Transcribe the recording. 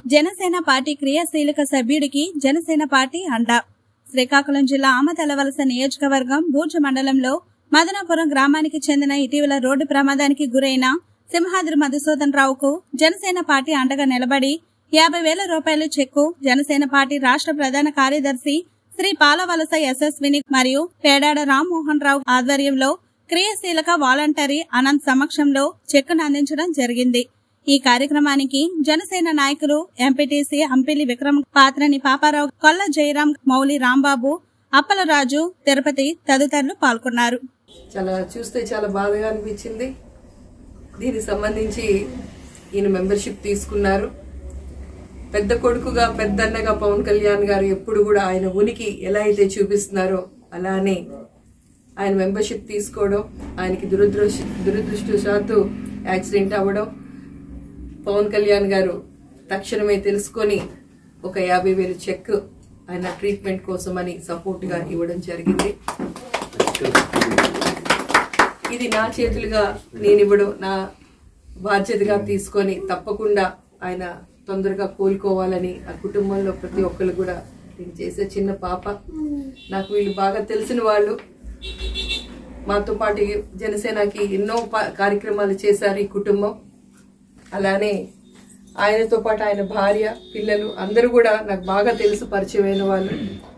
Janasena party క్రియాశీలక సభ్యుడికి Janasena party అండ శ్రీకాకుళం జిల్లా ఆమతలవలస నియోజకవర్గం బూర్జ మండలంలో మదనాపురం గ్రామానికి చెందిన ఇటీవల రోడ్డు ప్రమాదానికి గురైన సింహాద్రి మధుసూదన్ రావుకు జనసేన పార్టీ అండగా నిలబడి యాభై వేల రూపాయల చెక్కు జనసేన పార్టీ రాష్ట్ర ప్రధాన కార్యదర్శి శ్రీ పాలవలస యశస్విని మరియు పేడాడ రామ్మోహన్ రావు ఆధ్వర్యంలో క్రియాశీలక వాలంటరీ అనంత్ సమక్షంలో చెక్కును అందించడం జరిగింది ఈ కార్యక్రమానికి జనసేన నాయకులు ఎంపీటీసీ అంపిలి విక్రమ్ పాత్రని పాపారావు కొల్ల జయరాం మౌలి రాంబాబు అప్పలరాజు తిరుపతి తదితరులు పాల్గొన్నారు చాలా చూస్తే చాలా బాధగా అనిపించింది దీనికి సంబంధించి ఈయన మెంబర్షిప్ తీసుకున్నారు పెద్ద కొడుకుగా పెద్దన్నగా పవన్ కళ్యాణ్ గారు ఎప్పుడు కూడా ఆయన ఉనికి ఎలా అయితే చూపిస్తున్నారో అలానే ఆయన మెంబర్షిప్ తీసుకోవడం ఆయనకి దురదృష్ట దురదృష్టవశాత్తు యాక్సిడెంట్ అవ్వడం పవన్ కళ్యాణ్ గారు తక్షణమే తెలుసుకొని ఒక యాభై వేలు చెక్ ఆయన ట్రీట్మెంట్ కోసమని సపోర్ట్ గా ఇవ్వడం జరిగింది ఇది నా చేతులుగా నేను ఇవ్వడం నా బాధ్యతగా తీసుకొని తప్పకుండా ఆయన తొందరగా కోలుకోవాలని ఆ కుటుంబంలో ప్రతి ఒక్కరు కూడా నేను చేసే చిన్న పాప నాకు వీళ్ళు బాగా తెలిసిన వాళ్ళు మాతో పాటు జనసేనకి ఎన్నో పా- కార్యక్రమాలు చేశారు ఈ కుటుంబం అలానే ఆయనతో పాటు ఆయన భార్య పిల్లలు అందరూ కూడా నాకు బాగా తెలుసు పరిచయమైన వాళ్ళు